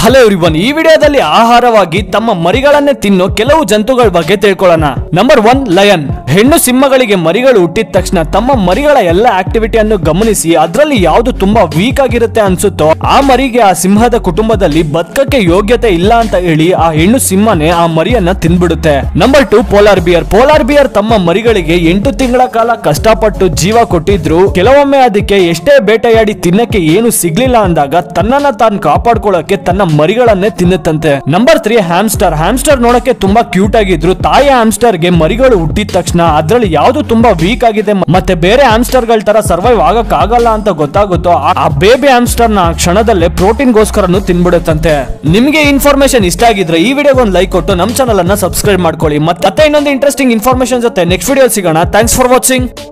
hello everyone ಈ ವಿಡಿಯೋದಲ್ಲಿ ಆಹಾರವಾಗಿ ತಮ್ಮ ಮರಿಗಳನ್ನೇ ತಿನ್ನೋ ಕೆಲವು ಜಂತುಗಳ ಬಗ್ಗೆ ತಿಳ್ಕೊಳ್ಳೋಣ ನಂಬರ್ ಒನ್ ಲಯನ್ ಹೆಣ್ಣು ಸಿಂಹಗಳಿಗೆ ಮರಿಗಳು ಹುಟ್ಟಿದ ತಕ್ಷಣ ತಮ್ಮ ಮರಿಗಳ ಎಲ್ಲ ಆಕ್ಟಿವಿಟಿಯನ್ನು ಗಮನಿಸಿ ಅದರಲ್ಲಿ ಯಾವ್ದು ತುಂಬಾ ವೀಕ್ ಆಗಿರುತ್ತೆ ಅನ್ಸುತ್ತೋ ಆ ಮರಿಗೆ ಆ ಸಿಂಹದ ಕುಟುಂಬದಲ್ಲಿ ಬದುಕಕ್ಕೆ ಯೋಗ್ಯತೆ ಇಲ್ಲ ಅಂತ ಹೇಳಿ ಆ ಹೆಣ್ಣು ಸಿಂಹನೇ ಆ ಮರಿಯನ್ನ ತಿನ್ಬಿಡುತ್ತೆ number two polar bear polar bear ತಮ್ಮ ಮರಿಗಳಿಗೆ ಎಂಟು ತಿಂಗಳ ಕಾಲ ಕಷ್ಟಪಟ್ಟು ಜೀವ ಕೊಟ್ಟಿದ್ರು ಕೆಲವೊಮ್ಮೆ ಅದಕ್ಕೆ ಎಷ್ಟೇ ಬೇಟೆಯಾಡಿ ತಿನ್ನಕ್ಕೆ ಏನು ಸಿಗ್ಲಿಲ್ಲ ಅಂದಾಗ ತನ್ನನ್ನ ತಾನು ಕಾಪಾಡ್ಕೊಳ್ಳಕ್ಕೆ ತನ್ನ ಮರಿಗಳನ್ನೇ ತಿನ್ನುತ್ತಂತೆ ನಂಬರ್ ತ್ರೀ ಹ್ಯಾಮ್ಸ್ಟರ್ ಹ್ಯಾಮ್ಸ್ಟರ್ ನೋಡಕ್ಕೆ ತುಂಬಾ ಕ್ಯೂಟ್ ಆಗಿದ್ರು ತಾಯಿ ಹ್ಯಾಮ್ಸ್ಟರ್ ಗೆ ಮರಿಗಳು ಹುಟ್ಟಿದ ತಕ್ಷಣ ಅದ್ರಲ್ಲಿ ಯಾವ್ದು ತುಂಬಾ ವೀಕ್ ಆಗಿದೆ ಮತ್ತೆ ಬೇರೆ ಹ್ಯಾಮ್ಸ್ಟರ್ ಗಳ ತರ ಸರ್ವೈವ್ ಆಗಕ್ ಆಗಲ್ಲ ಅಂತ ಗೊತ್ತಾಗುತ್ತೋ ಆ- ಆ ಬೇಬಿ ಹ್ಯಾಮ್ಸ್ಟರ್ ನ ಕ್ಷಣದಲ್ಲೇ ಪ್ರೋಟೀನ್ ಗೋಸ್ಕರನು ತಿನ್ಬಿಡುತ್ತಂತೆ ನಿಮ್ಗೆ ಇನ್ಫಾರ್ಮೇಶನ್ ಇಷ್ಟ ಆಗಿದ್ರೆ ಈ ವಿಡಿಯೋಗೆ ಒಂದು ಲೈಕ್ ಕೊಟ್ಟು ನಮ್ಮ ಚಾನಲ್ ಅನ್ನ ಸಬ್ಸ್ಕ್ರೈಬ್ ಮಾಡ್ಕೊಳ್ಳಿ ಮತ್ತೆ ಇನ್ನೊಂದು ಇಂಟ್ರೆಸ್ಟಿಂಗ್ ಇನ್ಫಾರ್ಮೇಶನ್ ಜೊತೆ ನೆಕ್ಸ್ಟ್ ವಿಡಿಯೋ ಸಿಗೋಣ ಥ್ಯಾಂಕ್ಸ್ ಫಾರ್ ವಾಚಿಂಗ್